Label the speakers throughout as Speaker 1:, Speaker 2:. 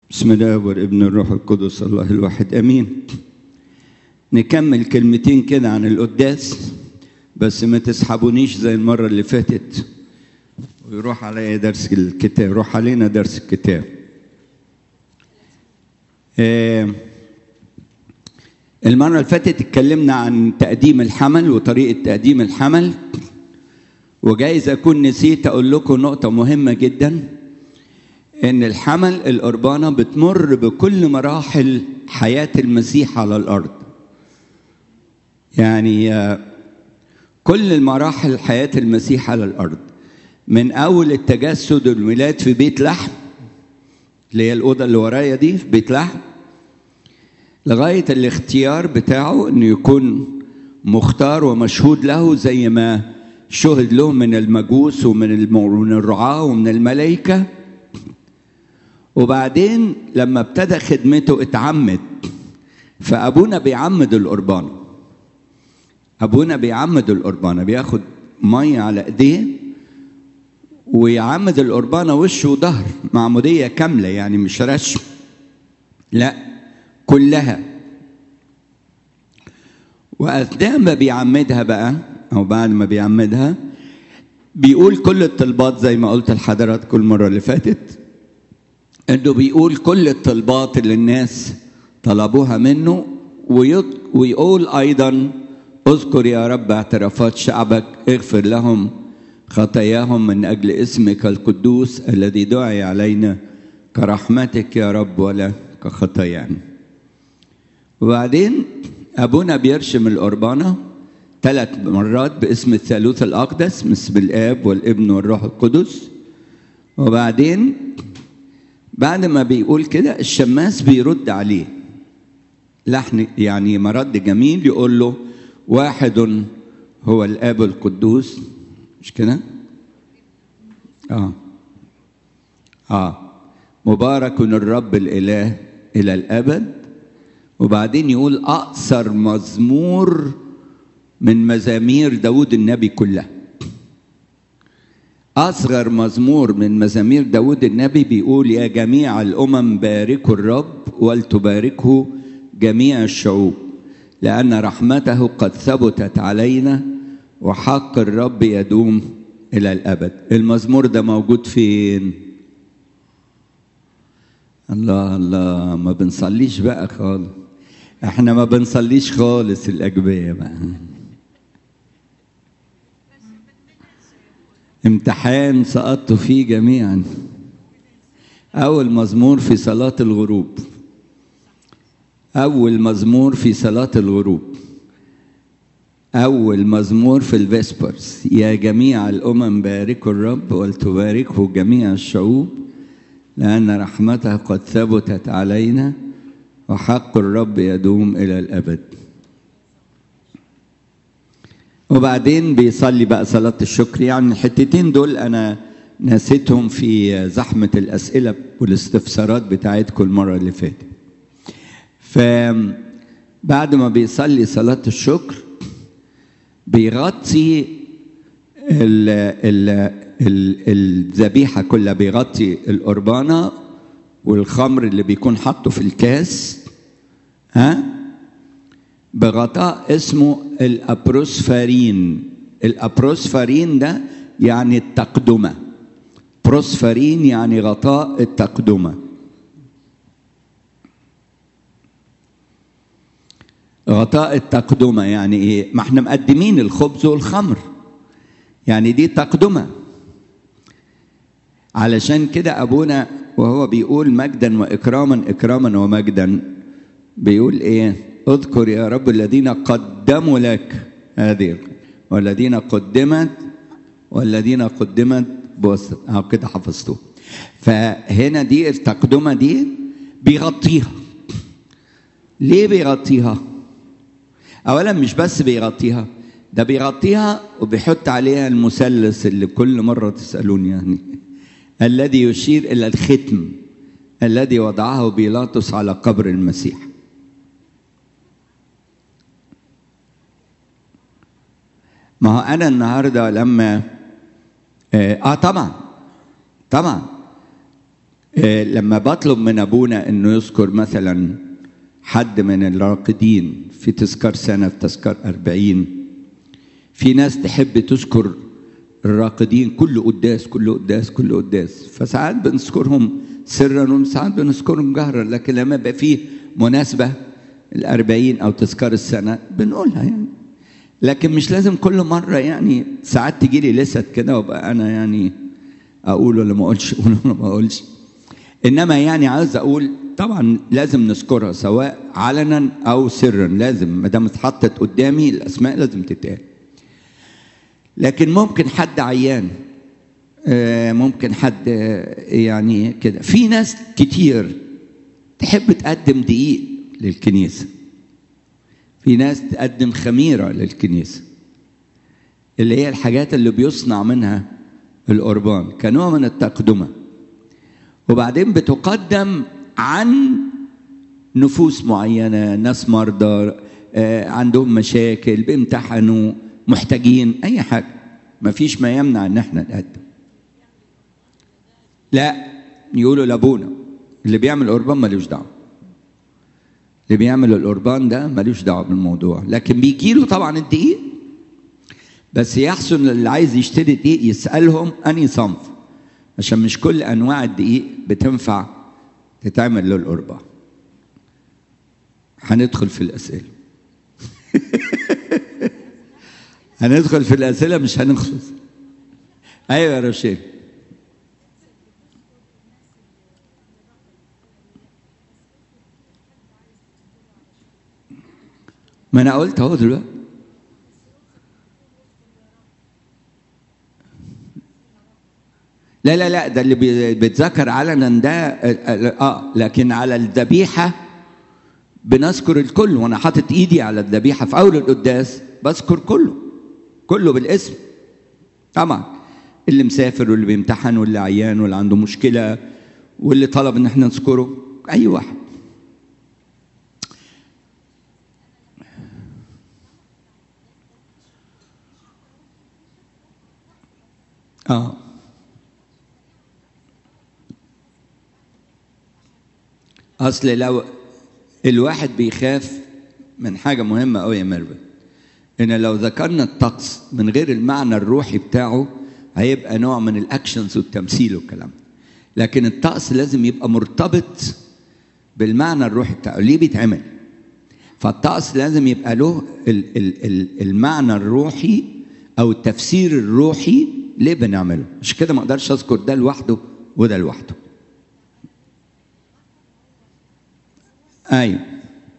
Speaker 1: بسم الله والابن الروح القدس الله الواحد امين نكمل كلمتين كده عن القداس بس ما تسحبونيش زي المره اللي فاتت ويروح عليا درس الكتاب يروح علينا درس الكتاب آه المره اللي فاتت اتكلمنا عن تقديم الحمل وطريقه تقديم الحمل وجايز اكون نسيت اقول لكم نقطه مهمه جدا ان الحمل القربانه بتمر بكل مراحل حياه المسيح على الارض يعني كل المراحل حياه المسيح على الارض من اول التجسد والميلاد في بيت لحم اللي هي الاوضه اللي ورايا دي في بيت لحم لغايه الاختيار بتاعه انه يكون مختار ومشهود له زي ما شهد له من المجوس ومن الرعاه ومن الملائكه وبعدين لما ابتدى خدمته اتعمد فابونا بيعمد القربان ابونا بيعمد القربانه بياخد ميه على ايديه ويعمد القربانه وشه وظهر معموديه كامله يعني مش رشم لا كلها واثناء ما بيعمدها بقى او بعد ما بيعمدها بيقول كل الطلبات زي ما قلت لحضراتكم المره اللي فاتت انه بيقول كل الطلبات اللي الناس طلبوها منه ويقول ايضا اذكر يا رب اعترافات شعبك اغفر لهم خطاياهم من اجل اسمك القدوس الذي دعي علينا كرحمتك يا رب ولا كخطايانا وبعدين ابونا بيرشم القربانه ثلاث مرات باسم الثالوث الاقدس باسم الاب والابن والروح القدس وبعدين بعد ما بيقول كده الشماس بيرد عليه لحن يعني مرد جميل يقول له واحد هو الاب القدوس مش كده اه اه مبارك الرب الاله الى الابد وبعدين يقول اقصر مزمور من مزامير داود النبي كلها أصغر مزمور من مزامير داود النبي بيقول يا جميع الأمم باركوا الرب ولتباركه جميع الشعوب لأن رحمته قد ثبتت علينا وحق الرب يدوم إلى الأبد المزمور ده موجود فين الله الله ما بنصليش بقى خالص احنا ما بنصليش خالص الأجبية بقى امتحان سقطت فيه جميعا أول مزمور في صلاة الغروب أول مزمور في صلاة الغروب أول مزمور في الفيسبرز يا جميع الأمم باركوا الرب ولتباركه جميع الشعوب لأن رحمته قد ثبتت علينا وحق الرب يدوم إلى الأبد وبعدين بيصلي بقى صلاة الشكر يعني الحتتين دول أنا نسيتهم في زحمة الأسئلة والاستفسارات بتاعتكم المرة اللي فاتت فبعد ما بيصلي صلاة الشكر بيغطي الذبيحة كلها بيغطي القربانة والخمر اللي بيكون حاطه في الكاس ها بغطاء اسمه الابروسفارين الابروسفارين ده يعني التقدمه بروسفارين يعني غطاء التقدمه غطاء التقدمه يعني ايه ما احنا مقدمين الخبز والخمر يعني دي تقدمه علشان كده ابونا وهو بيقول مجدا واكراما اكراما ومجدا بيقول ايه اذكر يا رب الذين قدموا لك هذه والذين قدمت والذين قدمت بوسط اهو كده حفظتوه فهنا دي التقدمه دي بيغطيها ليه بيغطيها اولا مش بس بيغطيها ده بيغطيها وبيحط عليها المثلث اللي كل مره تسالوني يعني الذي يشير الى الختم الذي وضعه بيلاطس على قبر المسيح ما هو انا النهارده لما اه, آه طبعا طبعا آه، لما بطلب من ابونا انه يذكر مثلا حد من الراقدين في تذكار سنه في تذكار أربعين في ناس تحب تذكر الراقدين كل قداس كل قداس كل قداس فساعات بنذكرهم سرا وساعات بنذكرهم جهرا لكن لما يبقى فيه مناسبة الأربعين أو تذكار السنة بنقولها يعني لكن مش لازم كل مرة يعني ساعات تجي لي لست كده وابقى أنا يعني أقول ولا ما أقولش أقول ولا ما أقولش إنما يعني عايز أقول طبعا لازم نذكرها سواء علنا أو سرا لازم ما دام اتحطت قدامي الأسماء لازم تتقال لكن ممكن حد عيان آه، ممكن حد آه، يعني كده في ناس كتير تحب تقدم دقيق للكنيسة في ناس تقدم خميرة للكنيسة اللي هي الحاجات اللي بيصنع منها القربان كنوع من التقدمة وبعدين بتقدم عن نفوس معينة ناس مرضى آه، عندهم مشاكل بيمتحنوا محتاجين أي حاجة مفيش ما يمنع إن احنا نقدم لا يقولوا لابونا اللي بيعمل قربان ملوش دعوه اللي بيعمل القربان ده ملوش دعوه بالموضوع لكن بيجي له طبعا الدقيق بس يحسن اللي عايز يشتري دقيق يسالهم انهي صنف عشان مش كل انواع الدقيق بتنفع تتعمل للقربان هندخل في الاسئله هندخل في الاسئله مش هنخلص ايوه يا رشيد ما انا قلت اهو دلوقتي لا لا لا ده اللي بي- بيتذكر علنا ده اه آه، لكن على الذبيحه بنذكر الكل وانا حاطط ايدي على الذبيحه في اول القداس بذكر كله كله بالاسم طبعا اللي مسافر واللي بيمتحن واللي عيان واللي عنده مشكله واللي طلب ان احنا نذكره اي واحد اه اصل لو الواحد بيخاف من حاجه مهمه قوي يا ميرفت ان لو ذكرنا الطقس من غير المعنى الروحي بتاعه هيبقى نوع من الاكشنز والتمثيل والكلام ده. لكن الطقس لازم يبقى مرتبط بالمعنى الروحي بتاعه ليه بيتعمل فالطقس لازم يبقى له ال- ال- ال- المعنى الروحي او التفسير الروحي ليه بنعمله مش كده ما اقدرش اذكر ده لوحده وده لوحده ايوه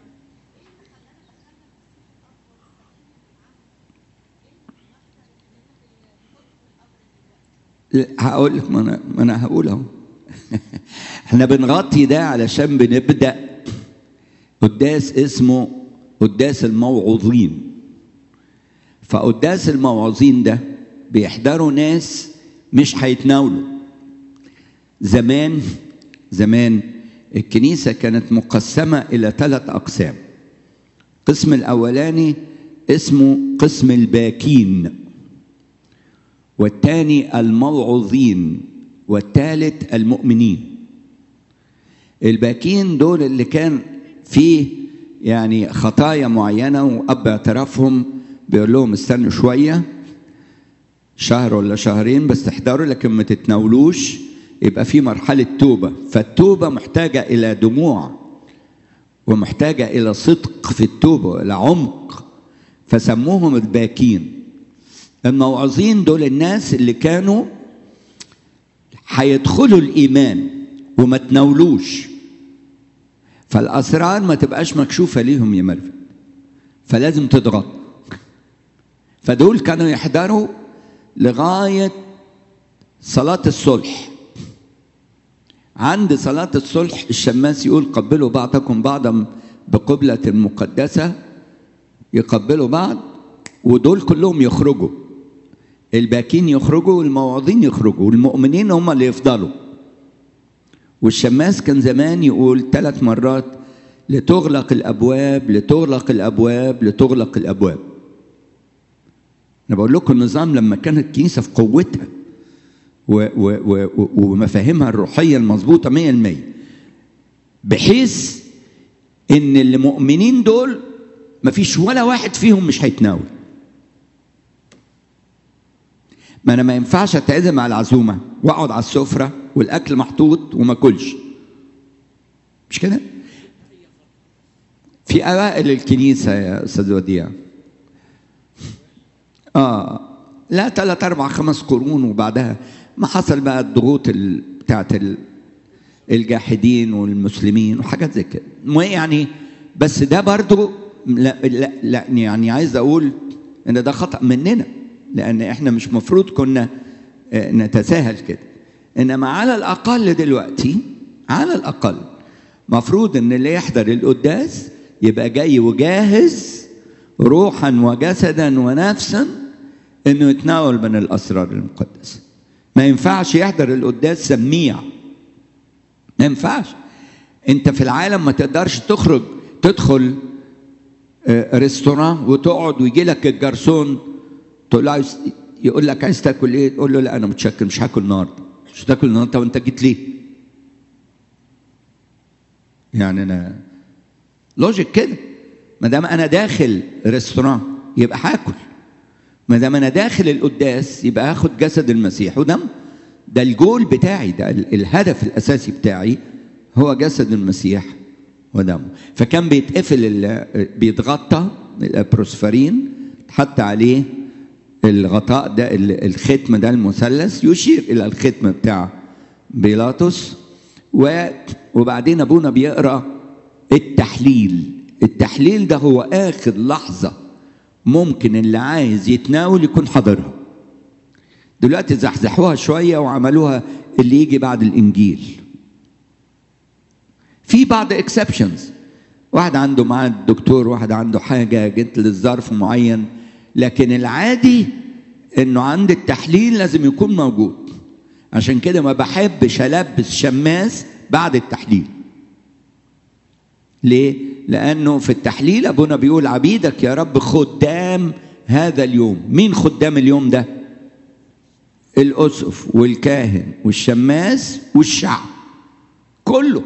Speaker 1: لا، هقول لك ما انا ما انا هقول اهو احنا بنغطي ده علشان بنبدا قداس اسمه قداس الموعوظين فقداس الموعوظين ده بيحضروا ناس مش هيتناولوا زمان زمان الكنيسة كانت مقسمة إلى ثلاث أقسام القسم الأولاني اسمه قسم الباكين والثاني الموعظين والثالث المؤمنين الباكين دول اللي كان فيه يعني خطايا معينة وأب اعترافهم بيقول لهم استنوا شوية شهر ولا شهرين بس تحضروا لكن ما تتناولوش يبقى في مرحلة توبة فالتوبة محتاجة إلى دموع ومحتاجة إلى صدق في التوبة إلى عمق فسموهم الباكين الموعظين دول الناس اللي كانوا هيدخلوا الإيمان وما تناولوش فالأسرار ما تبقاش مكشوفة ليهم يا مرفت فلازم تضغط فدول كانوا يحضروا لغاية صلاة الصلح عند صلاة الصلح الشماس يقول قبلوا بعضكم بعضا بقبلة مقدسة يقبلوا بعض ودول كلهم يخرجوا الباكين يخرجوا والموعظين يخرجوا والمؤمنين هم اللي يفضلوا والشماس كان زمان يقول ثلاث مرات لتغلق الابواب لتغلق الابواب لتغلق الابواب انا بقول لكم النظام لما كانت الكنيسه في قوتها ومفاهيمها الروحية المظبوطة مية المية بحيث ان المؤمنين دول مفيش ولا واحد فيهم مش هيتناول ما انا ما ينفعش اتعزم على العزومه واقعد على السفره والاكل محطوط وما اكلش مش كده في اوائل الكنيسه يا استاذ وديع اه لا ثلاث اربع خمس قرون وبعدها ما حصل بقى الضغوط ال... بتاعت ال... الجاحدين والمسلمين وحاجات زي كده يعني بس ده برضو لا, لا, لا يعني عايز اقول ان ده خطا مننا لان احنا مش مفروض كنا نتساهل كده انما على الاقل دلوقتي على الاقل مفروض ان اللي يحضر القداس يبقى جاي وجاهز روحا وجسدا ونفسا انه يتناول من الاسرار المقدسه ما ينفعش يحضر القداس سميع ما ينفعش انت في العالم ما تقدرش تخرج تدخل ريستوران وتقعد ويجي لك الجرسون تقول له عايز يقول لك عايز تاكل ايه؟ تقول له لا انا متشكر مش هاكل النهارده مش هتاكل النهارده وانت جيت ليه؟ يعني انا لوجيك كده ما دام انا داخل ريستوران يبقى هاكل ما دام انا داخل القداس يبقى هاخد جسد المسيح ودم ده الجول بتاعي ده الهدف الاساسي بتاعي هو جسد المسيح ودمه فكان بيتقفل بيتغطى البروسفرين تحط عليه الغطاء ده الختم ده المثلث يشير الى الختم بتاع بيلاطس وبعدين ابونا بيقرا التحليل التحليل ده هو اخر لحظه ممكن اللي عايز يتناول يكون حاضرها دلوقتي زحزحوها شويه وعملوها اللي يجي بعد الانجيل في بعض اكسبشنز واحد عنده معاه الدكتور واحد عنده حاجه جت للظرف معين لكن العادي انه عند التحليل لازم يكون موجود عشان كده ما بحبش البس شماس بعد التحليل ليه لانه في التحليل ابونا بيقول عبيدك يا رب خدام هذا اليوم مين خدام اليوم ده الاسقف والكاهن والشماس والشعب كله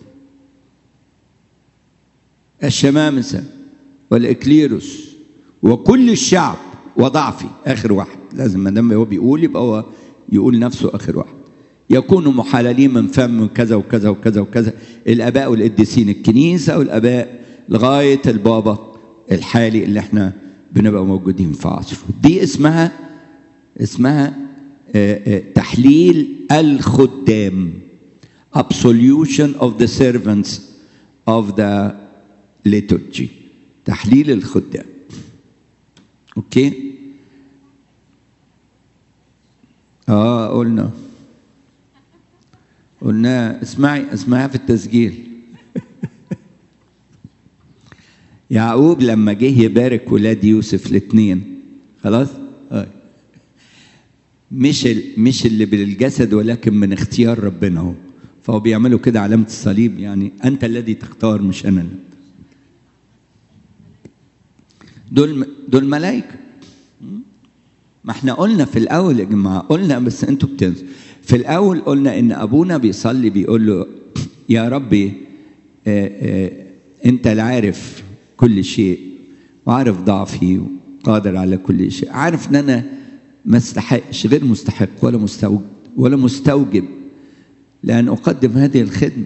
Speaker 1: الشمامسه والاكليروس وكل الشعب وضعفي اخر واحد لازم ما دام هو بيقول يبقى هو يقول نفسه اخر واحد يكونوا محللين من فم كذا وكذا وكذا وكذا الاباء والقديسين الكنيسه والاباء لغايه البابا الحالي اللي احنا بنبقى موجودين في عصره دي اسمها اسمها تحليل الخدام absolution of the servants of the liturgy تحليل الخدام اوكي اه قلنا قلنا اسمعي اسمعها في التسجيل يعقوب لما جه يبارك ولاد يوسف الاثنين خلاص آه. مش مش اللي بالجسد ولكن من اختيار ربنا هو فهو بيعملوا كده علامة الصليب يعني أنت الذي تختار مش أنا اللي دول دول ملائكة ما احنا قلنا في الأول يا جماعة قلنا بس أنتوا بتنسوا في الأول قلنا إن أبونا بيصلي بيقول له يا ربي آآ آآ أنت العارف كل شيء وعارف ضعفي وقادر على كل شيء عارف إن أنا ما استحقش غير مستحق ولا مستوجب ولا مستوجب لأن أقدم هذه الخدمة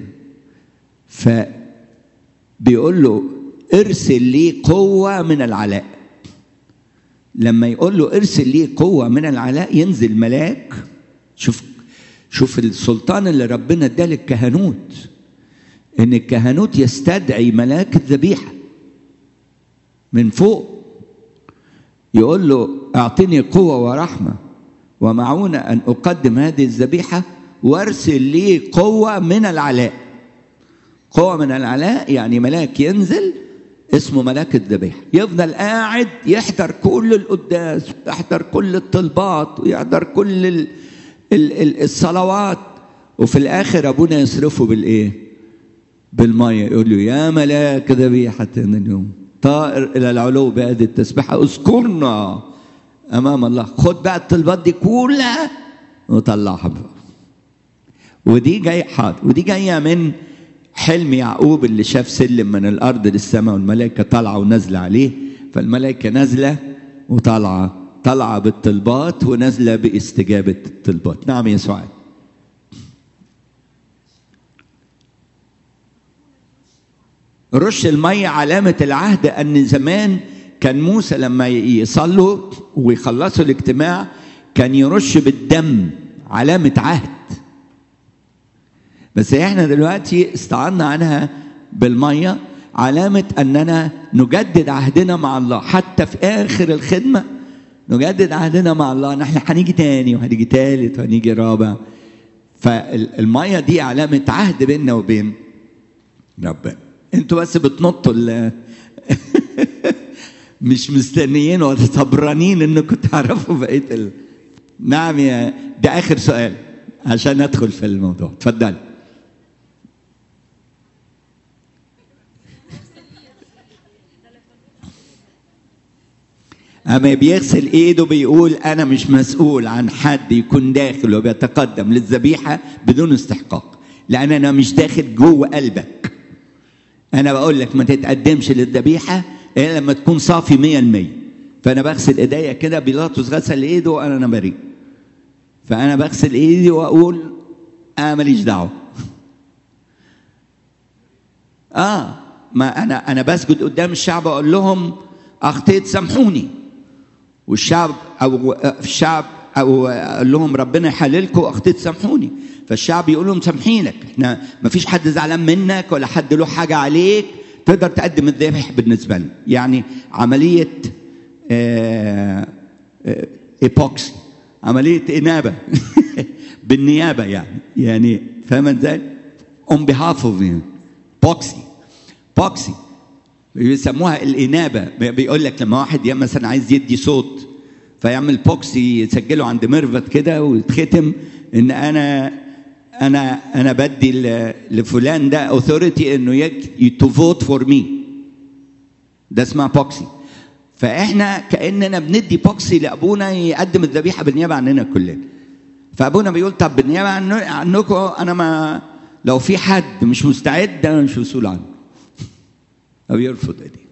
Speaker 1: فبيقول له ارسل لي قوة من العلاء لما يقول له ارسل لي قوة من العلاء ينزل ملاك شوف شوف السلطان اللي ربنا اداه للكهنوت ان الكهنوت يستدعي ملاك الذبيحة من فوق يقول له اعطني قوة ورحمة ومعونة ان اقدم هذه الذبيحة وارسل لي قوة من العلاء قوة من العلاء يعني ملاك ينزل اسمه ملاك الذبيحة يفضل قاعد يحضر كل القداس يحضر كل الطلبات ويحضر كل ال ال ال الصلوات وفي الآخر أبونا يصرفه بالإيه؟ بالمية يقول له يا ملاك ذبيحة اليوم طائر إلى العلو بهذه التسبيحة اذكرنا أمام الله خد بقى الطلبات دي كلها وطلعها بقى. ودي جاي حاضر ودي جايه من حلم يعقوب اللي شاف سلم من الارض للسماء والملائكه طالعه ونازله عليه فالملائكه نازله وطالعه طالعه بالطلبات ونازله باستجابه الطلبات نعم يا سعاد رش المية علامة العهد أن زمان كان موسى لما يصلوا ويخلصوا الاجتماع كان يرش بالدم علامة عهد بس احنا دلوقتي استعنا عنها بالمية علامة أننا نجدد عهدنا مع الله حتى في آخر الخدمة نجدد عهدنا مع الله نحن هنيجي تاني وهنيجي تالت وهنيجي رابع فالمية دي علامة عهد بيننا وبين ربنا انتوا بس بتنطوا ال مش مستنيين ولا صبرانين انكم تعرفوا بقيه ال... نعم يا ده اخر سؤال عشان ادخل في الموضوع اتفضل اما بيغسل ايده بيقول انا مش مسؤول عن حد يكون داخل وبيتقدم للذبيحه بدون استحقاق لان انا مش داخل جوه قلبك انا بقول لك ما تتقدمش للذبيحه الا لما تكون صافي مية المية فانا بغسل ايديا كده بيلاطس غسل ايده وانا انا بريء فانا بغسل ايدي واقول انا ماليش دعوه اه ما انا انا بسجد قدام الشعب اقول لهم اخطيت سامحوني والشعب او الشعب او اقول لهم ربنا يحللكم اخطيت سامحوني فالشعب يقول لهم سامحينك احنا ما فيش حد زعلان منك ولا حد له حاجه عليك تقدر تقدم الذبح بالنسبه لنا يعني عمليه آه آه ايبوكسي عمليه انابه بالنيابه يعني يعني فاهم ازاي؟ اون بيهاف اوف بوكسي بوكسي بيسموها الانابه بيقول لك لما واحد مثلا عايز يدي صوت فيعمل بوكسي يسجله عند ميرفت كده ويتختم ان انا انا انا بدي لفلان ده اوثوريتي انه تو فوت فور مي ده اسمها بوكسي فاحنا كاننا بندي بوكسي لابونا يقدم الذبيحه بالنيابه عننا كلنا فابونا بيقول طب بالنيابه عنكم انا ما لو في حد مش مستعد انا مش مسؤول عنه او يرفض ايديه